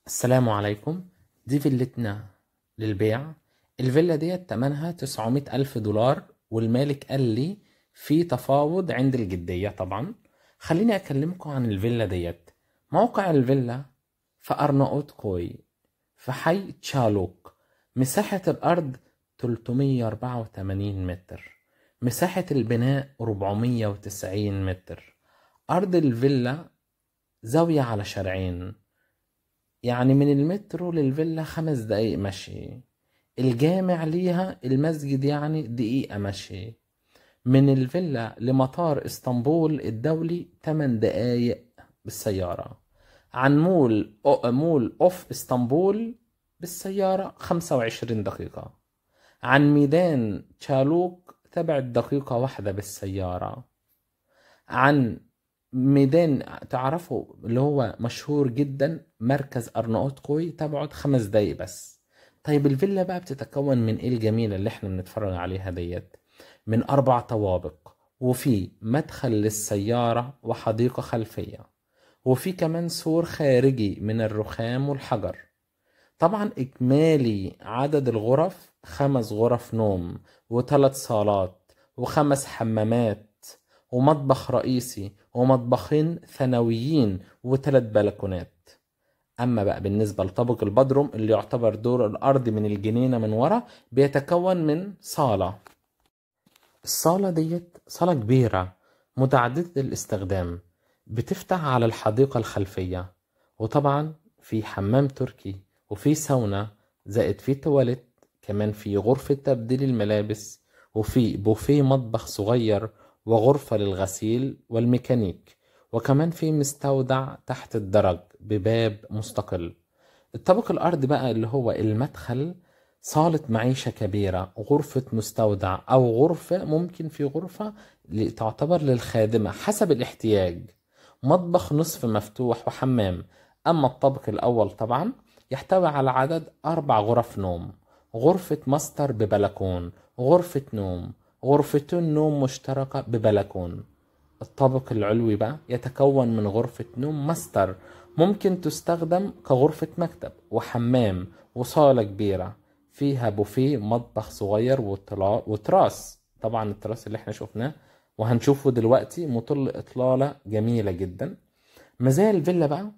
السلام عليكم دي فيلتنا للبيع الفيلا ديت تمنها 900 ألف دولار والمالك قال لي في تفاوض عند الجدية طبعا خليني أكلمكم عن الفيلا ديت موقع الفيلا في أرناؤوط كوي في حي تشالوك مساحة الأرض 384 متر مساحة البناء 490 متر أرض الفيلا زاوية على شارعين يعني من المترو للفيلا خمس دقايق مشي الجامع ليها المسجد يعني دقيقة مشي من الفيلا لمطار اسطنبول الدولي 8 دقايق بالسيارة عن مول أو مول اوف اسطنبول بالسيارة 25 دقيقة عن ميدان تشالوك تبعد دقيقة واحدة بالسيارة عن ميدان تعرفوا اللي هو مشهور جدا مركز أرناؤوط كوي تبعد خمس دقايق بس طيب الفيلا بقى بتتكون من ايه الجميلة اللي احنا بنتفرج عليها ديت من أربع طوابق وفي مدخل للسيارة وحديقة خلفية وفي كمان سور خارجي من الرخام والحجر طبعا إجمالي عدد الغرف خمس غرف نوم وثلاث صالات وخمس حمامات ومطبخ رئيسي ومطبخين ثانويين وثلاث بلكونات أما بقى بالنسبة لطابق البدروم اللي يعتبر دور الأرض من الجنينة من ورا بيتكون من صالة الصالة ديت صالة كبيرة متعددة الاستخدام بتفتح على الحديقة الخلفية وطبعا في حمام تركي وفي ساونا زائد في تواليت كمان في غرفة تبديل الملابس وفي بوفيه مطبخ صغير وغرفة للغسيل والميكانيك وكمان في مستودع تحت الدرج بباب مستقل الطابق الأرض بقى اللي هو المدخل صالة معيشة كبيرة غرفة مستودع أو غرفة ممكن في غرفة تعتبر للخادمة حسب الاحتياج مطبخ نصف مفتوح وحمام أما الطابق الأول طبعا يحتوي على عدد أربع غرف نوم غرفة ماستر ببلكون غرفة نوم غرفتين نوم مشتركة ببلكون الطابق العلوي بقى يتكون من غرفة نوم ماستر ممكن تستخدم كغرفة مكتب وحمام وصالة كبيرة فيها بوفيه مطبخ صغير وطلا- وتراس طبعا التراس اللي احنا شفناه وهنشوفه دلوقتي مطل إطلالة جميلة جدا مزايا الفيلا بقى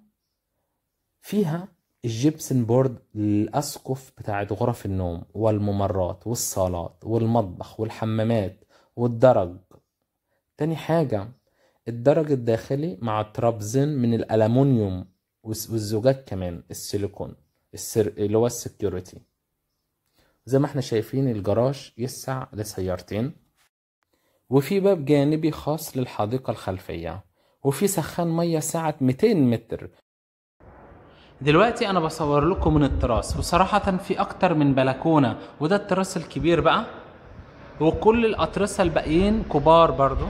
فيها الجبسن بورد للأسقف بتاعت غرف النوم والممرات والصالات والمطبخ والحمامات والدرج تاني حاجة الدرج الداخلي مع ترابزين من الألمنيوم والس- والزجاج كمان السيليكون السر... اللي هو السكيورتي زي ما احنا شايفين الجراج يسع لسيارتين وفي باب جانبي خاص للحديقة الخلفية وفي سخان مية سعة 200 متر دلوقتي انا بصور لكم من التراس وصراحة في اكتر من بلكونة وده التراس الكبير بقى وكل الاطرسة الباقيين كبار برضو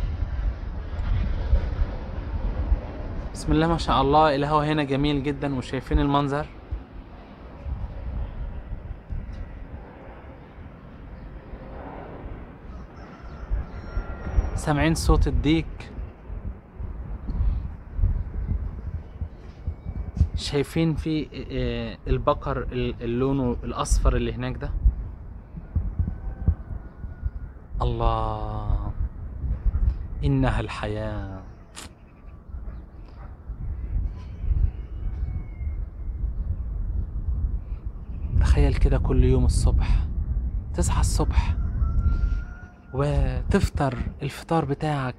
بسم الله ما شاء الله الهوا هنا جميل جدا وشايفين المنظر سامعين صوت الديك شايفين في آه، البقر ال- اللون الاصفر اللي هناك ده الله انها الحياه تخيل كده كل يوم الصبح تصحى الصبح وتفطر الفطار بتاعك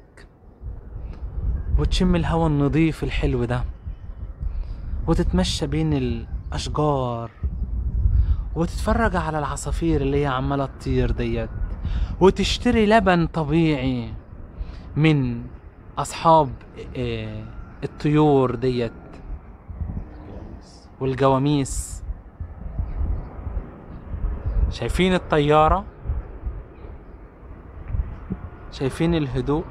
وتشم الهواء النظيف الحلو ده وتتمشى بين الأشجار وتتفرج على العصافير اللي هي عمالة تطير ديت وتشتري لبن طبيعي من أصحاب آه، الطيور ديت والجواميس شايفين الطيارة شايفين الهدوء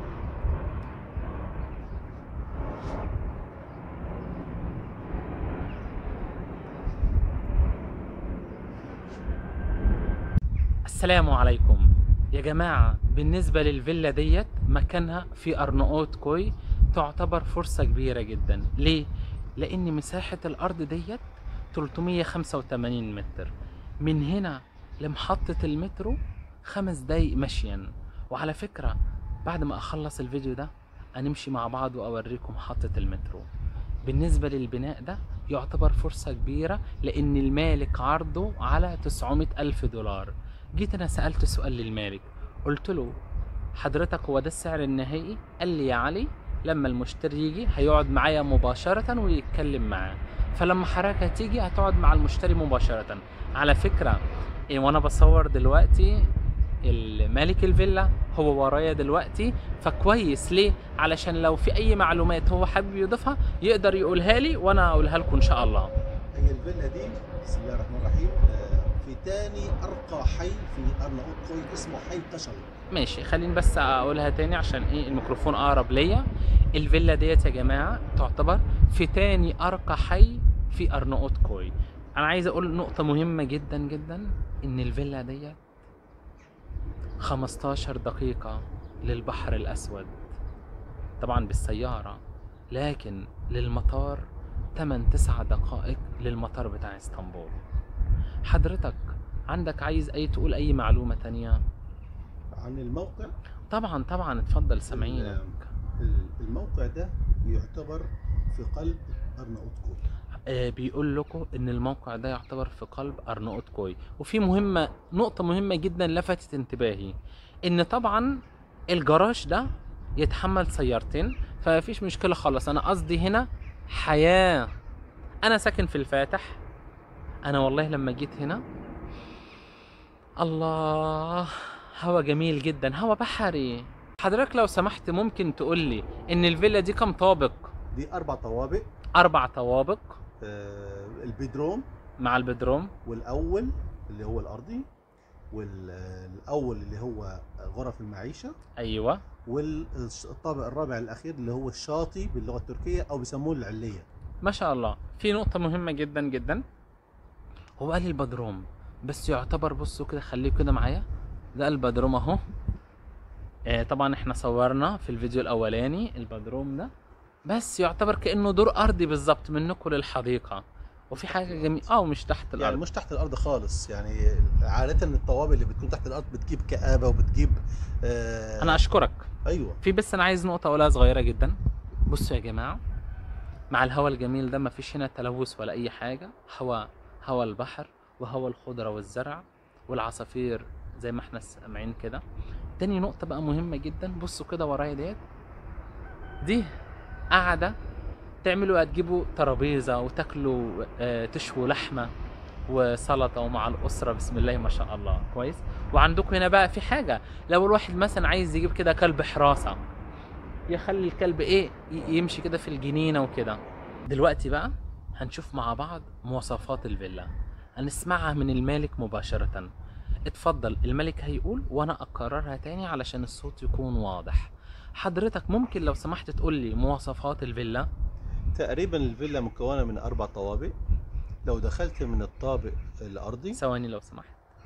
السلام عليكم يا جماعة بالنسبة للفيلا ديت مكانها في أرناؤوط كوي تعتبر فرصة كبيرة جدا ليه؟ لان مساحه الارض ديت 385 متر من هنا لمحطه المترو خمس دقايق مشيا وعلى فكره بعد ما اخلص الفيديو ده هنمشي مع بعض واوريكم محطه المترو بالنسبه للبناء ده يعتبر فرصه كبيره لان المالك عرضه على 900 الف دولار جيت انا سالت سؤال للمالك قلت له حضرتك هو ده السعر النهائي قال لي يا علي لما المشتري يجي هيقعد معايا مباشرة ويتكلم معاه فلما حضرتك هتيجي هتقعد مع المشتري مباشرة على فكرة إيه وانا بصور دلوقتي المالك الفيلا هو ورايا دلوقتي فكويس ليه علشان لو في اي معلومات هو حابب يضيفها يقدر يقولها لي وانا اقولها لكم ان شاء الله هي الفيلا دي بسم الله الرحمن الرحيم آه، في تاني ارقى حي في ارناؤوط كوي اسمه حي قشل ماشي خليني بس اقولها تاني عشان ايه الميكروفون اقرب ليا الفيلا ديت يا جماعه تعتبر في تاني ارقى حي في ارناؤوط كوي انا عايز اقول نقطه مهمه جدا جدا ان الفيلا ديت 15 دقيقه للبحر الاسود طبعا بالسياره لكن للمطار 8 9 دقائق للمطار بتاع اسطنبول حضرتك عندك عايز اي تقول اي معلومه تانية عن الموقع طبعا طبعا اتفضل سامعينك ال- الموقع ده يعتبر في قلب ارناؤوط كوي آه بيقول لكم ان الموقع ده يعتبر في قلب ارناؤوط كوي وفي مهمه نقطه مهمه جدا لفتت انتباهي ان طبعا الجراج ده يتحمل سيارتين فمفيش مشكله خالص انا قصدي هنا حياه انا ساكن في الفاتح انا والله لما جيت هنا الله هوا جميل جدا هوا بحري حضرتك لو سمحت ممكن تقول لي ان الفيلا دي كم طابق دي اربع طوابق اربع طوابق آه، البيدروم مع البدروم والاول اللي هو الارضي والاول اللي هو غرف المعيشه ايوه والطابق الرابع الاخير اللي هو الشاطئ باللغه التركيه او بيسموه العليه ما شاء الله في نقطة مهمة جدا جدا هو قال لي البدروم بس يعتبر بصوا كده خليه كده معايا ده البدروم اهو آه طبعا احنا صورنا في الفيديو الاولاني البدروم ده بس يعتبر كانه دور ارضي بالظبط منكم للحديقة وفي حاجة جميلة اه مش تحت يعني الارض مش تحت الارض خالص يعني عاده الطوابق اللي بتكون تحت الارض بتجيب كآبه وبتجيب آه انا اشكرك ايوه في بس انا عايز نقطة اقولها صغيرة جدا بصوا يا جماعة مع الهواء الجميل ده مفيش هنا تلوث ولا اي حاجة هواء هواء البحر وهواء الخضرة والزرع والعصافير زي ما احنا سامعين كده تاني نقطة بقى مهمة جدا بصوا كده ورايا ديت دي قاعدة تعملوا هتجيبوا ترابيزة وتاكلوا آه، تشووا لحمة وسلطة ومع الأسرة بسم الله ما شاء الله كويس وعندكم هنا بقى في حاجة لو الواحد مثلا عايز يجيب كده كلب حراسة يخلي الكلب ايه ي- يمشي كده في الجنينة وكده دلوقتي بقى هنشوف مع بعض مواصفات الفيلا هنسمعها من المالك مباشرة اتفضل الملك هيقول وانا اكررها تاني علشان الصوت يكون واضح حضرتك ممكن لو سمحت تقول لي مواصفات الفيلا تقريبا الفيلا مكونه من اربع طوابق لو دخلت من الطابق الارضي ثواني لو سمحت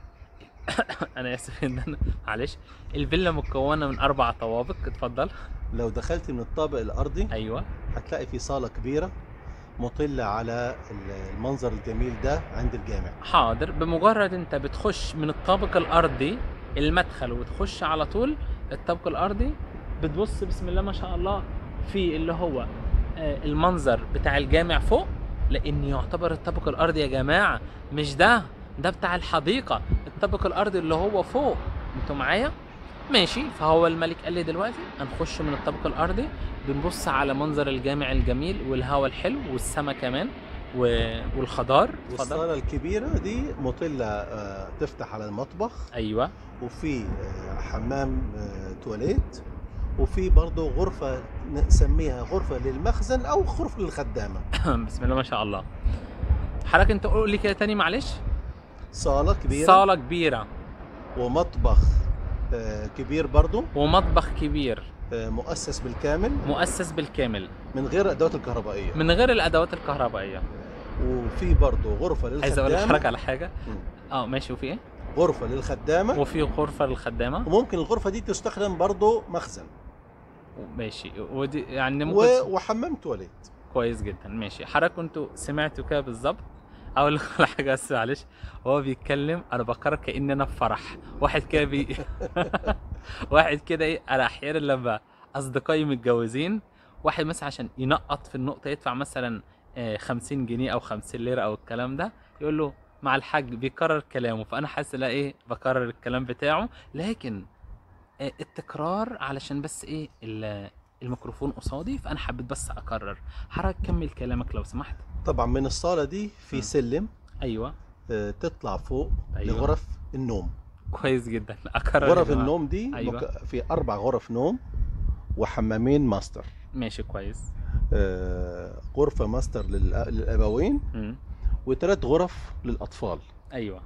انا اسف جدا معلش الفيلا مكونه من اربع طوابق اتفضل لو دخلت من الطابق الارضي ايوه هتلاقي في صاله كبيره مطله على المنظر الجميل ده عند الجامع حاضر بمجرد انت بتخش من الطابق الارضي المدخل وتخش على طول الطابق الارضي بتبص بسم الله ما شاء الله في اللي هو آه، المنظر بتاع الجامع فوق لان يعتبر الطابق الارضي يا جماعه مش ده ده بتاع الحديقه الطابق الارضي اللي هو فوق انتوا معايا ماشي فهو الملك قال لي دلوقتي هنخش من الطابق الارضي بنبص على منظر الجامع الجميل والهواء الحلو والسما كمان و- والخضار اتفضل والصاله الكبيره دي مطله آه، تفتح على المطبخ ايوه وفي آه، حمام آه، تواليت وفي برضه غرفة نسميها غرفة للمخزن أو غرفة للخدامة بسم الله ما شاء الله حضرتك انت قول لي كده تاني معلش صالة كبيرة صاله كبيره ومطبخ آه، كبير برضه ومطبخ كبير آه، مؤسس بالكامل مؤسس بالكامل من غير الأدوات الكهربائية من غير الادوات الكهربائيه وفي برضه غرفة عايز اقول لحضرتك للخدامة على حاجه مم. اه ماشي وفي ايه غرفة للخدامة وفي غرفه للخدامه وممكن الغرفة دي تستخدم برضه مخزن ماشي ودي يعني و- ممكن وحمام تواليت كويس جدا ماشي حضرتك كنتوا سمعتوا كده بالظبط اقول لك على حاجه بس معلش هو بيتكلم انا بقرر كاني انا في فرح واحد كده بي واحد كده ايه انا احيانا لما اصدقائي متجوزين واحد مثلا عشان ينقط في النقطه يدفع مثلا آه، 50 جنيه او 50 ليره او الكلام ده يقول له مع الحاج بيكرر كلامه فانا حاسس لا ايه بكرر الكلام بتاعه لكن آه، التكرار علشان بس ايه ال- الميكروفون قصادي فانا حبيت بس اكرر حضرتك كمل كلامك لو سمحت طبعا من الصاله دي في مم. سلم ايوه آه، تطلع فوق أيوة. لغرف النوم كويس جدا اكرر غرف يا جماعة. النوم دي أيوة. مك... في اربع غرف نوم وحمامين ماستر ماشي كويس آه، غرفه ماستر للأ- للابوين مم. وثلاث غرف للاطفال ايوه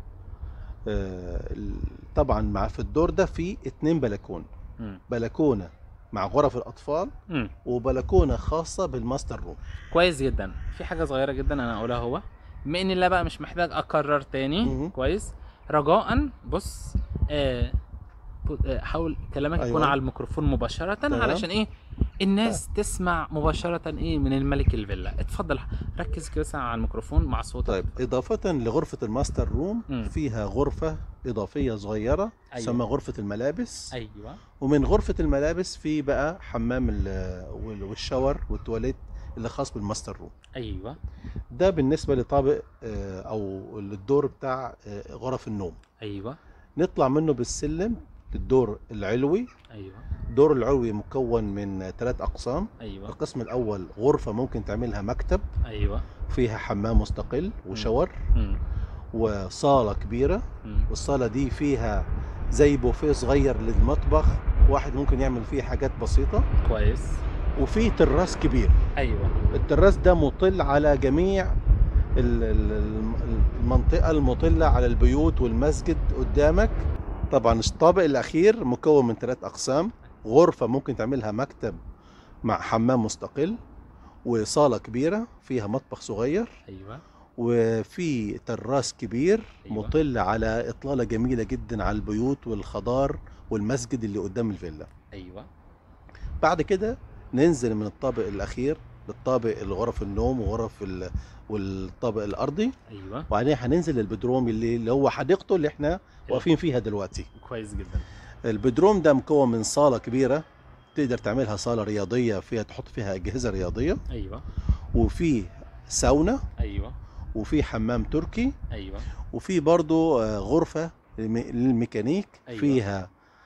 آه، ال- طبعا مع في الدور ده في اتنين بلكون مم. بلكونه مع غرف الاطفال مم. وبلكونه خاصه بالماستر روم كويس جدا في حاجه صغيره جدا انا اقولها هو بما ان لا بقى مش محتاج اكرر تاني مهم. كويس رجاء بص آه ب- آه، حاول كلامك يكون أيوة. على الميكروفون مباشره تمام. علشان ايه الناس تسمع مباشره ايه من الملك الفيلا اتفضل ركز كده بس على الميكروفون مع صوتك طيب اضافه لغرفه الماستر روم مم. فيها غرفه اضافيه صغيره أيوة. تسمى غرفه الملابس ايوه ومن غرفه الملابس في بقى حمام ال- وال- والشاور والتواليت اللي خاص بالماستر روم ايوه ده بالنسبه لطابق آه، او الدور بتاع آه، غرف النوم ايوه نطلع منه بالسلم للدور العلوي ايوه الدور العلوي مكون من ثلاث اقسام ايوه القسم الاول غرفه ممكن تعملها مكتب ايوه فيها حمام مستقل وشاور مم. وصاله كبيره مم. والصاله دي فيها زي بوفيه صغير للمطبخ واحد ممكن يعمل فيه حاجات بسيطه كويس وفي تراس كبير ايوه التراس ده مطل على جميع ال- ال- ال- المنطقة المطلة على البيوت والمسجد قدامك طبعا الطابق الأخير مكون من ثلاث أقسام غرفة ممكن تعملها مكتب مع حمام مستقل وصالة كبيرة فيها مطبخ صغير ايوه وفي تراس كبير أيوة. مطل على إطلالة جميلة جدا على البيوت والخضار والمسجد اللي قدام الفيلا ايوه بعد كده ننزل من الطابق الأخير للطابق الغرف النوم وغرف ال... والطابق الأرضي ايوه وبعدين هننزل البدروم اللي, اللي هو حديقته اللي احنا واقفين فيها دلوقتي كويس جدا البدروم ده مكون من صالة كبيرة تقدر تعملها صالة رياضية فيها تحط فيها أجهزة رياضية ايوه وفي ساونا ايوه وفي حمام تركي ايوه وفي برضو آه، غرفة للم- للميكانيك أيوة. فيها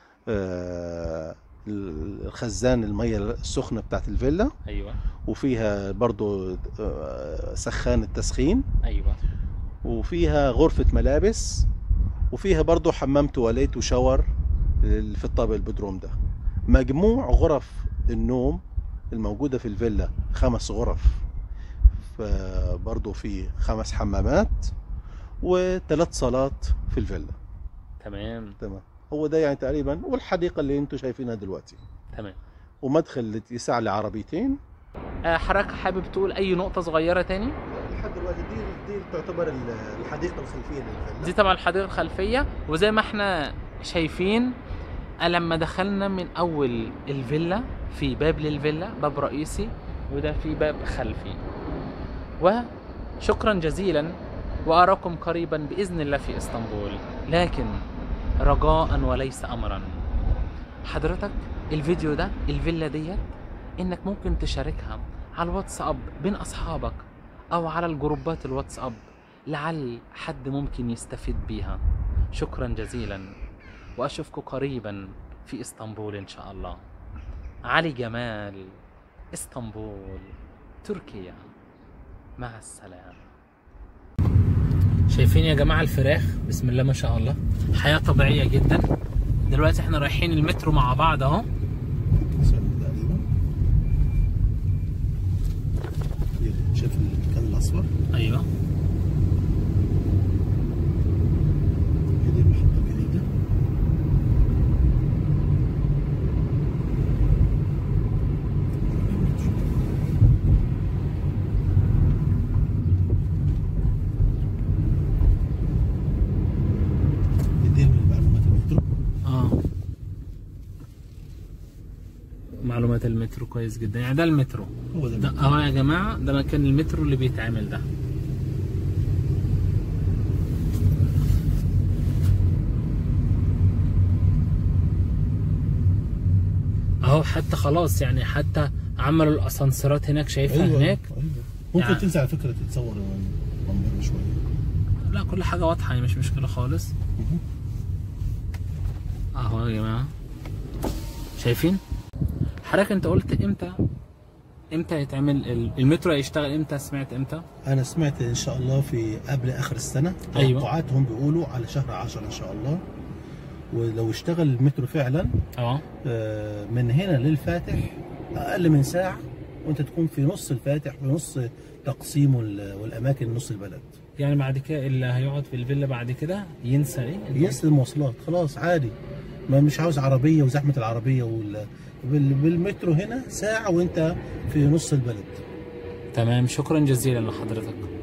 آه، الخزان المية السخنة بتاعت الفيلا ايوه وفيها برضو آه، سخان التسخين ايوه وفيها غرفة ملابس وفيها برضو حمام تواليت وشاور في الطابق البدروم ده مجموع غرف النوم الموجودة في الفيلا خمس غرف فبرضو في خمس حمامات وثلاث صالات في الفيلا تمام تمام هو ده يعني تقريبا والحديقة اللي انتم شايفينها دلوقتي تمام ومدخل يسع لعربيتين آه، حضرتك حابب تقول اي نقطه صغيره تاني لحد دلوقتي دي دي تعتبر الحديقة الخلفية للفيلا دي طبعا الحديقه الخلفيه وزي ما احنا شايفين آه، لما دخلنا من اول الفيلا في باب للفيلا باب رئيسي وده في باب خلفي وشكرا جزيلا واراكم قريبا باذن الله في اسطنبول لكن رجاء وليس امرا حضرتك الفيديو ده الفيلا ديت انك ممكن تشاركها على الواتساب بين اصحابك او على الجروبات الواتساب لعل حد ممكن يستفيد بيها شكرا جزيلا واشوفكم قريبا في اسطنبول ان شاء الله علي جمال اسطنبول تركيا مع السلامه شايفين يا جماعه الفراخ بسم الله ما شاء الله حياه طبيعيه جدا دلوقتي احنا رايحين المترو مع بعض اهو تقريبا شايف المكان الاصفر ايوه هذه المحطه الجديده دي من معلومات المترو اه معلومات المترو كويس جدا يعني ده المترو هو ده ده اهو يا جماعه ده مكان المترو اللي بيتعمل ده اهو حتى خلاص يعني حتى عملوا الاسانسيرات هناك شايفها ايوه هناك أيوة. ممكن يعني- تنزل على فكره تتصور المنظر شويه لا كل حاجه واضحه يعني مش مشكله خالص مهم. اهو يا جماعه شايفين حضرتك انت قلت امتى امتى يتعمل ال- المترو هيشتغل امتى سمعت امتى انا سمعت ان شاء الله في قبل اخر السنه أيوة. توقعاتهم بيقولوا على شهر 10 ان شاء الله ولو اشتغل المترو فعلا اه آه، من هنا للفاتح اقل من ساعه وانت تكون في نص الفاتح في نص تقسيم وال- والاماكن نص البلد يعني بعد كده اللي هيقعد في الفيلا بعد كده ينسى ايه ينسى المواصلات خلاص عادي ما مش عاوز عربيه وزحمه العربيه وال... بال- بالمترو هنا ساعه وانت في نص البلد تمام شكرا جزيلا لحضرتك